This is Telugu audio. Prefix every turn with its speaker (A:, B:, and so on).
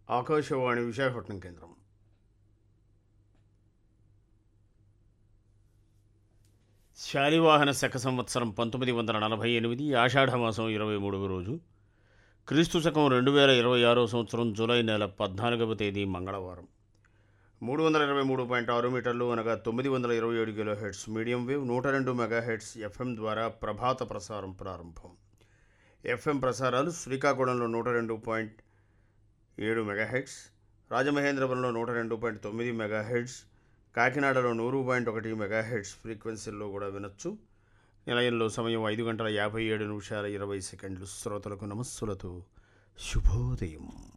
A: ఆకాశవాణి విశాఖపట్నం కేంద్రం శాలివాహన శక సంవత్సరం పంతొమ్మిది వందల నలభై ఎనిమిది ఆషాఢమాసం ఇరవై మూడవ రోజు క్రీస్తు శకం రెండు వేల ఇరవై ఆరో సంవత్సరం జూలై నెల పద్నాలుగవ తేదీ మంగళవారం మూడు వందల ఇరవై మూడు పాయింట్ ఆరు మీటర్లు అనగా తొమ్మిది వందల ఇరవై ఏడు కిలో హెడ్స్ మీడియం వేవ్ నూట రెండు మెగా హెడ్స్ ఎఫ్ఎం ద్వారా ప్రభాత ప్రసారం ప్రారంభం ఎఫ్ఎం ప్రసారాలు శ్రీకాకుళంలో నూట రెండు పాయింట్ ఏడు మెగాహెడ్స్ రాజమహేంద్రవరంలో నూట రెండు పాయింట్ తొమ్మిది మెగాహెడ్స్ కాకినాడలో నూరు పాయింట్ ఒకటి మెగాహెడ్స్ ఫ్రీక్వెన్సీల్లో కూడా వినొచ్చు నిలయంలో సమయం ఐదు గంటల యాభై ఏడు నిమిషాల ఇరవై సెకండ్లు శ్రోతలకు నమస్సులతో శుభోదయం